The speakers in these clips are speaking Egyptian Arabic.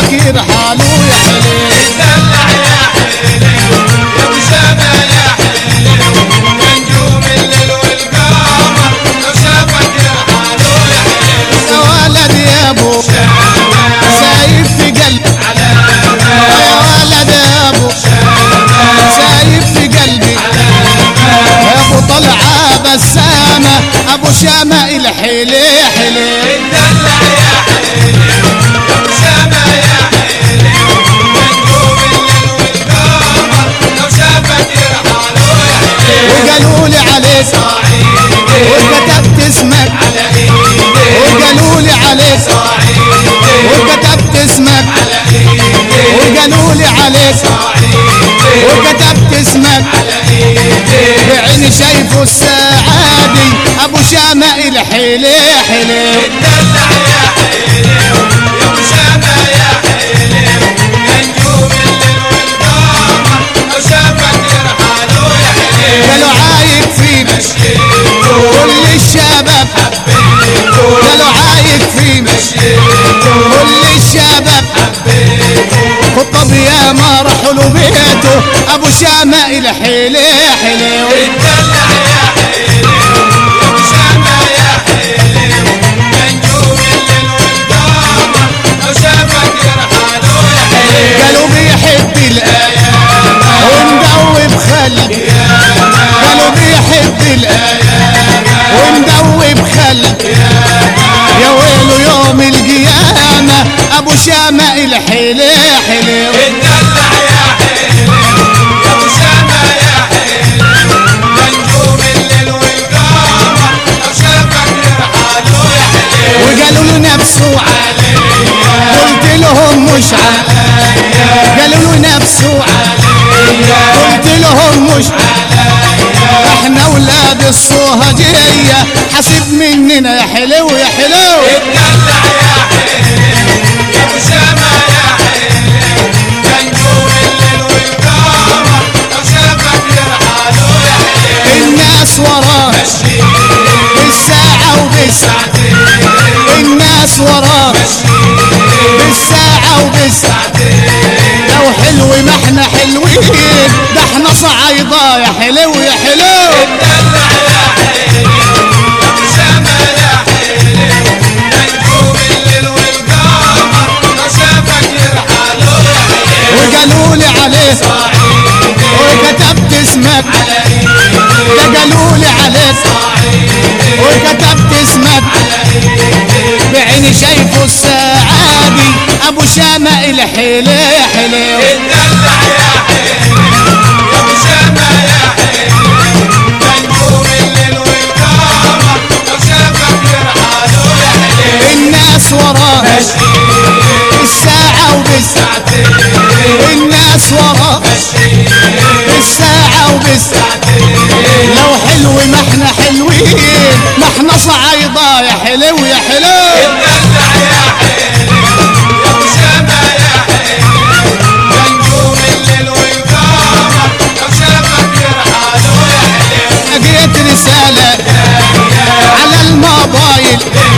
شافك يرحلوا يا حليل اتدلع يا حلو يا ابو شامة يا حلو نجوم الليل والقمر لو شافك يرحلوا يا حلو يا ولد يا ابو سايب في قلبي يا ولد يا ابو سايب في قلبي يا ابو طلعه بسامه ابو شامه الحلي حلي اتدلع يا حلو يا ابو شامة يا حلو نجوم الليل والقمر لو شافك يرحلوا يا حلو وقالوا لي عليك صعيدي وكتبت اسمك على ايدي وقالوا لي عليك صعيدي وكتبت اسمك على ايدي وقالوا لي عليك صعيدي وكتبت اسمك على ايدي بعيني شايفه السعادي ابو شامه الحلي حلي اتدلع يا حلو يا ابو شامة يا حلو نجوم الليل والقمر لو شافك يرحلوا يا حلو قالوا عايق فينا مشيتو كل الشباب حبيتو قالوا عايق فينا مشيتو كل الشباب حبيتو خطب يا ما راحوا له بيته ابو شامه الحلي حلي اتدلع يا حلو يا ابو شامة يا حلو نجوم الليل والقمر لو شافك يرحلوا يا حلو قالوا بيحب الآية ومدوب خلق قالوا بيحب الآية ومدوب خلق يا ويله يوم القيامة أبو شامة الحلي حلي اتدلع يا حلو يا ابو شامة يا حلو نجوم الليل والقمر لو شافك يرحلوا يا حلو وقالوا له نفسه عليا قلت لهم مش عليا قالوا له نفسه عليا قلت لهم مش عليا احنا ولاد الصهجية حسب مننا يا حلو يا حلو اتدلع يا حلو يا ابو شامة يا حلو نجوم الليل والقمر لو شافك يرحلوا يا حلو الناس وراه مشيت بالساعة وبالساعة ساعتين الناس وراه بالساعة وبالساعة لو حلو ما احنا حلوين ده احنا صعيدة يا حلو يا حلو اتدلع يا حلو يا ابو شامة يا حلو نجوم الليل والقمر لو شافك يرحلوا يا حلو وقالوا لي عليه صعيدي وكتبت اسمك على ايدي ده قالوا لي عليك صعيدي وكتبت اسمك على ايدي بعيني شايفه السعادي ابو شامة الحلي حلو اتدلع يا حلو يا ابو شامة يا حلو نجوم الليل والقمر لو شافك يرحلوا يا حلو الناس وراه مشيت بالساعة وبالساعة ساعتين الناس وراه مشيت بالساعة وبالساعة ساعتين لو حلو ما احنا حلوين ما احنا صعيدة يا حلو يا حلو اتدلع يا حلو يا ابو شامة يا حلو نجوم الليل والقمر لو شافك يرحلوا يا حلو لقيت رسالة على الموبايل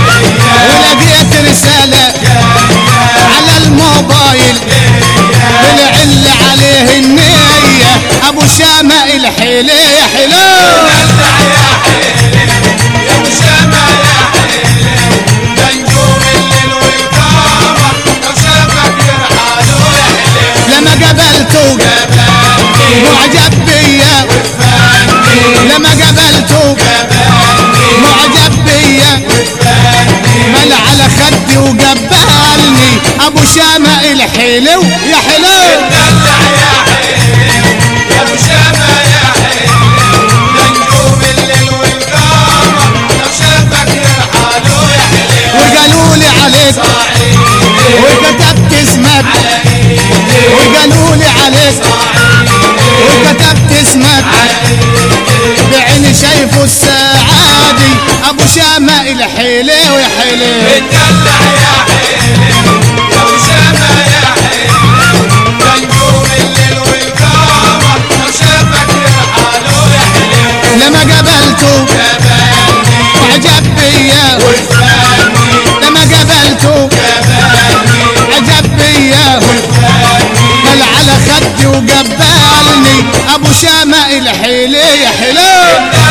ولقيت رسالة على الموبايل طلع اللي عليه النية ابو شامة الحلي حلو اتدلع يا حلو يا ابو شامة يا حلو نجوم الليل والقمر لو شافك يرحلوا يا حلو لما قابلته جبالي معجب بيا وفاني لما قابلته جبالي معجب بيا وفاني مال على خدي وقبلني ابو شامة الحلو يا حلو اتدلع يا حلو يا ابو شامة يا حلو نجوم الليل والقمر لو شافك يرحلوا يا حلو وقالوا لي عليك صعيدي وكتبت اسمك على ايدي وقالوا لي عليك صعيدي وكتبت اسمك على ايدي بعيني شايفه السعادي ابو شامة الحلو يا حلو اتدلع يا حلو يا ابو شامة يا حلو نجوم الليل والقمر لو شافك يرحلوا يا حلو لما قابلته جبالي وعجب بيا وفاني لما قابلته جبالي عجب بيا شمائل حلي حلو